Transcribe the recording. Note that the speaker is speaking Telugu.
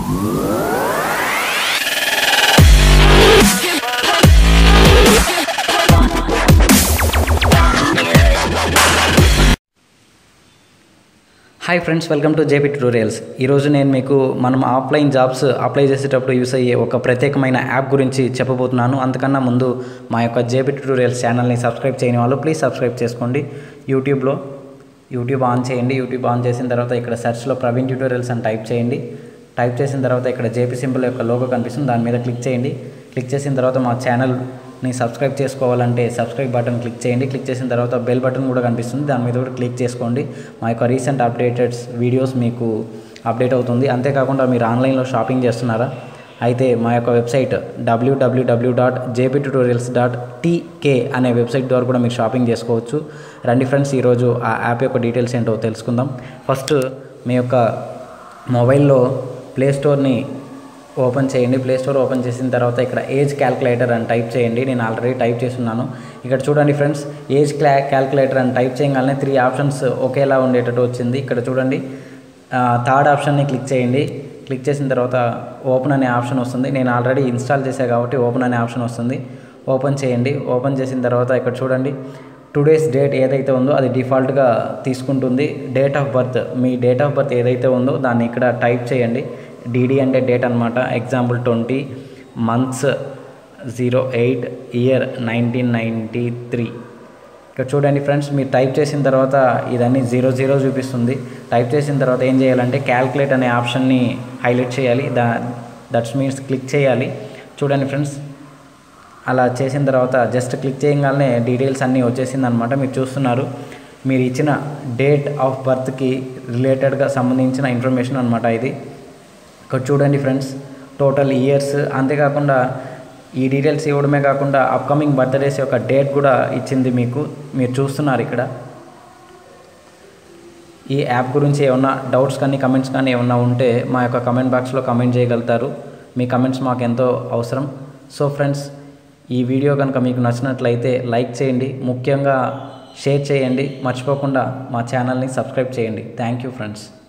hi friends welcome to JP tutorials ఈరోజు నేను మీకు మనం ఆఫ్లైన్ జాబ్స్ అప్లై చేసేటప్పుడు యూస్ అయ్యే ఒక ప్రత్యేకమైన యాప్ గురించి చెప్పబోతున్నాను అంతకన్నా ముందు మా యొక్క జేపీ ట్యూటోరియల్స్ ఛానల్ని సబ్స్క్రైబ్ చేయని వాళ్ళు ప్లీజ్ సబ్స్క్రైబ్ చేసుకోండి యూట్యూబ్లో యూట్యూబ్ ఆన్ చేయండి యూట్యూబ్ ఆన్ చేసిన తర్వాత ఇక్కడ సెర్చ్లో ప్రవీణ్ ట్యూటోరియల్స్ అని టైప్ చేయండి టైప్ చేసిన తర్వాత ఇక్కడ జేపీ సింబల్ యొక్క లోగో కనిపిస్తుంది దాని మీద క్లిక్ చేయండి క్లిక్ చేసిన తర్వాత మా ఛానల్ని సబ్స్క్రైబ్ చేసుకోవాలంటే సబ్స్క్రైబ్ బటన్ క్లిక్ చేయండి క్లిక్ చేసిన తర్వాత బెల్ బటన్ కూడా కనిపిస్తుంది దాని మీద కూడా క్లిక్ చేసుకోండి మా యొక్క రీసెంట్ అప్డేటెడ్స్ వీడియోస్ మీకు అప్డేట్ అవుతుంది అంతేకాకుండా మీరు ఆన్లైన్లో షాపింగ్ చేస్తున్నారా అయితే మా యొక్క website WWW dot JP tutorials dot TK అనే వెబ్సైట్ ద్వారా కూడా మీరు షాపింగ్ చేసుకోవచ్చు రండి ఫ్రెండ్స్ ఈరోజు ఆ యాప్ యొక్క డీటెయిల్స్ ఏంటో తెలుసుకుందాం ఫస్ట్ మీ యొక్క మొబైల్లో ప్లే స్టోర్ని ఓపెన్ చేయండి ప్లే స్టోర్ ఓపెన్ చేసిన తర్వాత ఇక్కడ ఏజ్ క్యాల్కులేటర్ అని టైప్ చేయండి నేను ఆల్రెడీ టైప్ చేస్తున్నాను ఇక్కడ చూడండి ఫ్రెండ్స్ ఏజ్ క్లా క్యాల్కులేటర్ అని టైప్ చేయగానే త్రీ ఆప్షన్స్ ఒకేలా ఉండేటట్టు వచ్చింది ఇక్కడ చూడండి థర్డ్ ఆప్షన్ని క్లిక్ చేయండి క్లిక్ చేసిన తర్వాత ఓపెన్ అనే ఆప్షన్ వస్తుంది నేను ఆల్రెడీ ఇన్స్టాల్ చేశాను కాబట్టి ఓపెన్ అనే ఆప్షన్ వస్తుంది ఓపెన్ చేయండి ఓపెన్ చేసిన తర్వాత ఇక్కడ చూడండి టుడేస్ డేట్ ఏదైతే ఉందో అది డిఫాల్ట్గా తీసుకుంటుంది డేట్ ఆఫ్ బర్త్ మీ డేట్ ఆఫ్ బర్త్ ఏదైతే ఉందో దాన్ని ఇక్కడ టైప్ చేయండి డీడీ అంటే డేట్ అనమాట example twenty months zero eight year nineteen ninety three ఇక్కడ చూడండి ఫ్రెండ్స్ మీరు టైప్ చేసిన తర్వాత ఇదన్నీ జీరో జీరో చూపిస్తుంది టైప్ చేసిన తర్వాత ఏం చేయాలంటే క్యాల్కులేట్ అనే ఆప్షన్ని హైలైట్ చేయాలి దా దట్స్ మీన్స్ క్లిక్ చేయాలి చూడండి ఫ్రెండ్స్ అలా చేసిన తర్వాత జస్ట్ క్లిక్ చేయగానే డీటెయిల్స్ అన్నీ వచ్చేసింది అనమాట మీరు చూస్తున్నారు మీరు ఇచ్చిన డేట్ ఆఫ్ బర్త్కి రిలేటెడ్గా సంబంధించిన ఇన్ఫర్మేషన్ అనమాట ఇది ఇక్కడ చూడండి ఫ్రెండ్స్ టోటల్ ఇయర్స్ అంతేకాకుండా ఈ డీటెయిల్స్ ఇవ్వడమే కాకుండా అప్కమింగ్ బర్త్డేస్ యొక్క డేట్ కూడా ఇచ్చింది మీకు మీరు చూస్తున్నారు ఇక్కడ ఈ యాప్ గురించి ఏమన్నా డౌట్స్ కానీ కమెంట్స్ కానీ ఏమన్నా ఉంటే మా యొక్క కమెంట్ బాక్స్లో కమెంట్ చేయగలుగుతారు మీ కమెంట్స్ మాకు ఎంతో అవసరం సో ఫ్రెండ్స్ ఈ వీడియో కనుక మీకు నచ్చినట్లయితే లైక్ చేయండి ముఖ్యంగా షేర్ చేయండి మర్చిపోకుండా మా ఛానల్ని సబ్స్క్రైబ్ చేయండి థ్యాంక్ యూ ఫ్రెండ్స్